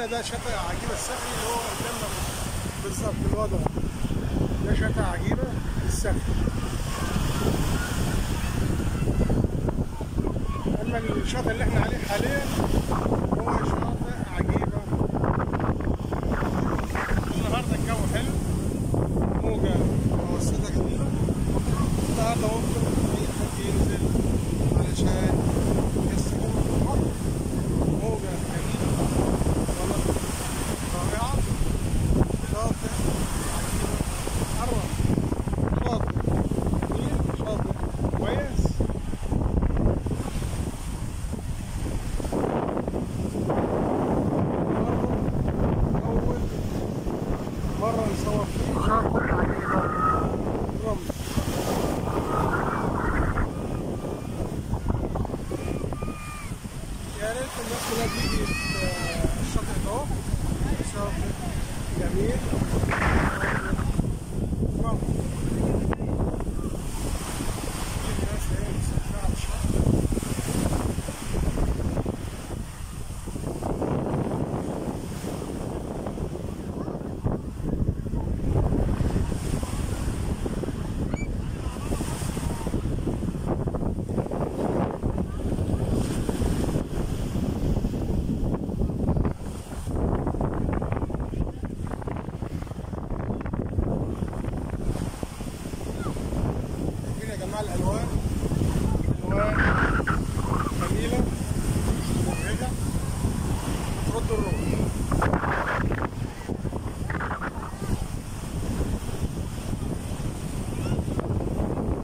هنا ده شاطئ عجيبه السخي اللي هو قدامنا بالظبط الوضع ده شاطئ عجيبه السخي اما الشاطئ اللي احنا عليه حاليا هو شاطئ عجيبه النهارده الجو حلو موجه متوسطه جميله النهارده ممكن اي حد ينزل علشان يستجم في البحر موجه جميله مناطق رائعه شاطئ عجيبه قرب شاطئ جميل شاطئ كويس برضه أول مرة نصور فيه شاطئ عجيبة رمل يا ريت الناس كلها تيجي الشاطئ ده شاطئ جميل